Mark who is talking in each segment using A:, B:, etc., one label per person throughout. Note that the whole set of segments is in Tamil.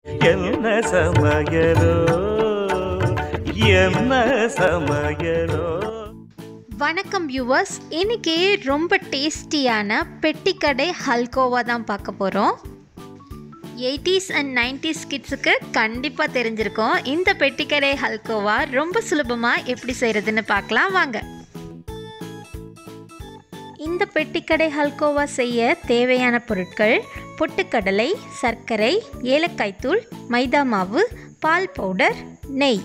A: என்ன சமயலோ என்ன சமயலோ
B: வணக்கம் வியூவர்ஸ் இன்னைக்கு ரொம்ப டேஸ்டியான பெட்டிக்கடை ஹல்கோவா தான் பார்க்க போகிறோம் எயிட்டிஸ் அண்ட் நைன்டிஸ் கிட்ஸுக்கு கண்டிப்பாக தெரிஞ்சிருக்கும் இந்த பெட்டிக்கடை ஹல்கோவா ரொம்ப சுலபமாக எப்படி செய்கிறதுன்னு பார்க்கலாம் வாங்க இந்த பெட்டிக்கடை ஹல்கோவா செய்ய தேவையான பொருட்கள் பொட்டுக்கடலை சர்க்கரை ஏலக்காய் தூள் மைதா மாவு பால் பவுடர் நெய்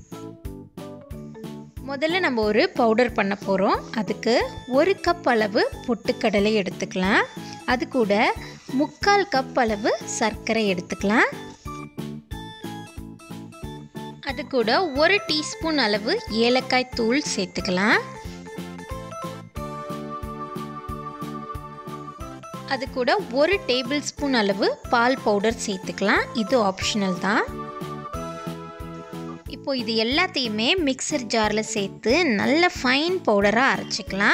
B: முதல்ல நம்ம ஒரு பவுடர் பண்ண போகிறோம் அதுக்கு ஒரு கப் அளவு பொட்டுக்கடலை எடுத்துக்கலாம் அது கூட முக்கால் கப் அளவு சர்க்கரை எடுத்துக்கலாம் அது கூட ஒரு டீஸ்பூன் அளவு ஏலக்காய் தூள் சேர்த்துக்கலாம் அது கூட ஒரு டேபிள் ஸ்பூன் அளவு பால் பவுடர் சேர்த்துக்கலாம் இது ஆப்ஷனல் தான் இப்போ இது எல்லாத்தையுமே மிக்சர் ஜாரில் சேர்த்து நல்ல ஃபைன் பவுடராக அரைச்சிக்கலாம்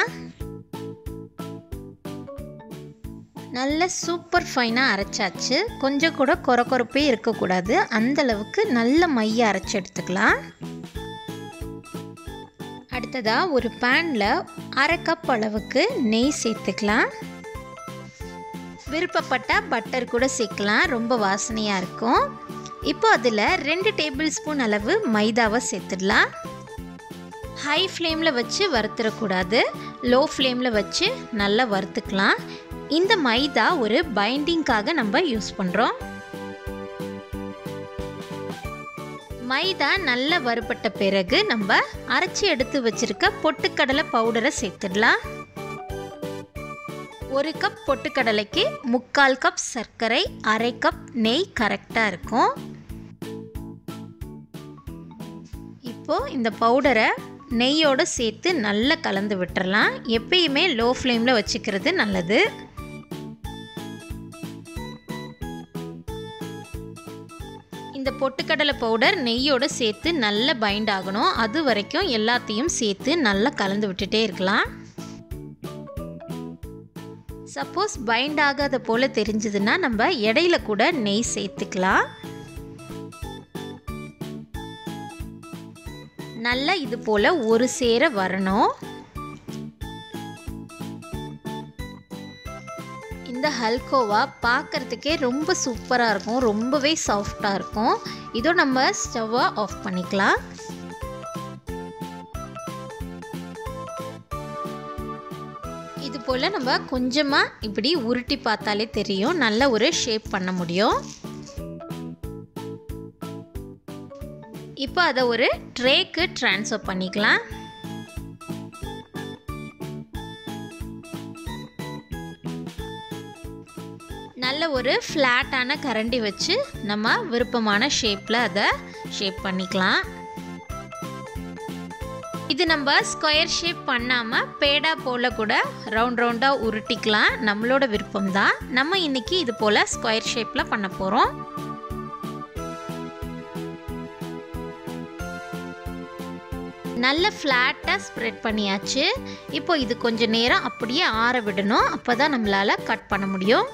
B: நல்ல சூப்பர் ஃபைனாக அரைச்சாச்சு கொஞ்சம் கூட கொர கொரப்பே இருக்கக்கூடாது அந்த அளவுக்கு நல்ல மைய அரைச்சி எடுத்துக்கலாம் அடுத்ததாக ஒரு பேனில் அரை கப் அளவுக்கு நெய் சேர்த்துக்கலாம் விருப்பப்பட்ட பட்டர் கூட சேர்க்கலாம் ரொம்ப வாசனையாக இருக்கும் இப்போ அதில் ரெண்டு டேபிள் ஸ்பூன் அளவு மைதாவை சேர்த்துடலாம் ஹை ஃப்ளேமில் வச்சு வறுத்துடக்கூடாது லோ ஃப்ளேமில் வச்சு நல்லா வறுத்துக்கலாம் இந்த மைதா ஒரு பைண்டிங்காக நம்ம யூஸ் பண்ணுறோம் மைதா நல்லா வறுபட்ட பிறகு நம்ம அரைச்சி எடுத்து வச்சிருக்க பொட்டுக்கடலை பவுடரை சேர்த்துடலாம் ஒரு கப் பொட்டுக்கடலைக்கு முக்கால் கப் சர்க்கரை அரை கப் நெய் கரெக்டாக இருக்கும் இப்போது இந்த பவுடரை நெய்யோடு சேர்த்து நல்லா கலந்து விட்டுறலாம் எப்பயுமே லோ ஃப்ளேமில் வச்சுக்கிறது நல்லது இந்த பொட்டுக்கடலை பவுடர் நெய்யோடு சேர்த்து நல்லா பைண்ட் ஆகணும் அது வரைக்கும் எல்லாத்தையும் சேர்த்து நல்லா கலந்து விட்டுட்டே இருக்கலாம் சப்போஸ் பைண்ட் ஆகாத போல் தெரிஞ்சதுன்னா நம்ம இடையில கூட நெய் சேர்த்துக்கலாம் நல்லா இது போல் ஒரு சேர வரணும் இந்த ஹல்கோவா பார்க்குறதுக்கே ரொம்ப சூப்பராக இருக்கும் ரொம்பவே சாஃப்டாக இருக்கும் இதோ நம்ம ஸ்டவ்வை ஆஃப் பண்ணிக்கலாம் இது போல் நம்ம கொஞ்சமாக இப்படி உருட்டி பார்த்தாலே தெரியும் நல்ல ஒரு ஷேப் பண்ண முடியும் இப்போ அதை ஒரு ட்ரேக்கு ட்ரான்ஸ்ஃபர் பண்ணிக்கலாம் நல்ல ஒரு ஃப்ளாட்டான கரண்டி வச்சு நம்ம விருப்பமான ஷேப்பில் அதை ஷேப் பண்ணிக்கலாம் இது நம்ம ஸ்கொயர் ஷேப் பண்ணாமல் பேடா போல் கூட ரவுண்ட் ரவுண்டாக உருட்டிக்கலாம் நம்மளோட விருப்பம் தான் நம்ம இன்னைக்கு இது போல் ஸ்கொயர் ஷேப்பில் பண்ண போகிறோம் நல்ல ஃப்ளாட்டாக ஸ்ப்ரெட் பண்ணியாச்சு இப்போ இது கொஞ்சம் நேரம் அப்படியே ஆற விடணும் அப்போ தான் நம்மளால் கட் பண்ண முடியும்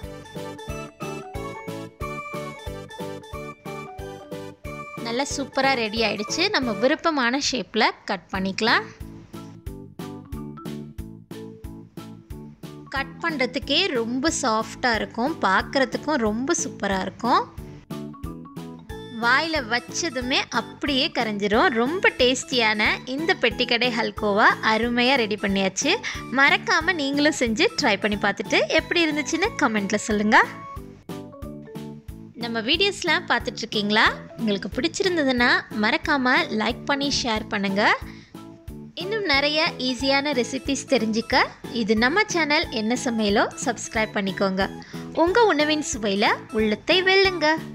B: நல்லா சூப்பராக ரெடி ஆயிடுச்சு நம்ம விருப்பமான ஷேப்பில் கட் பண்ணிக்கலாம் கட் பண்ணுறதுக்கே ரொம்ப சாஃப்டாக இருக்கும் பார்க்குறதுக்கும் ரொம்ப சூப்பராக இருக்கும் வாயில் வச்சதுமே அப்படியே கரைஞ்சிரும் ரொம்ப டேஸ்டியான இந்த பெட்டிக்கடை ஹல்கோவா அருமையாக ரெடி பண்ணியாச்சு மறக்காமல் நீங்களும் செஞ்சு ட்ரை பண்ணி பார்த்துட்டு எப்படி இருந்துச்சுன்னு கமெண்ட்டில் சொல்லுங்கள் நம்ம வீடியோஸ்லாம் பார்த்துட்ருக்கீங்களா உங்களுக்கு பிடிச்சிருந்ததுன்னா மறக்காமல் லைக் பண்ணி ஷேர் பண்ணுங்கள் இன்னும் நிறைய ஈஸியான ரெசிபிஸ் தெரிஞ்சுக்க இது நம்ம சேனல் என்ன சமையலோ சப்ஸ்கிரைப் பண்ணிக்கோங்க உங்கள் உணவின் சுவையில் உள்ளத்தை வெல்லுங்க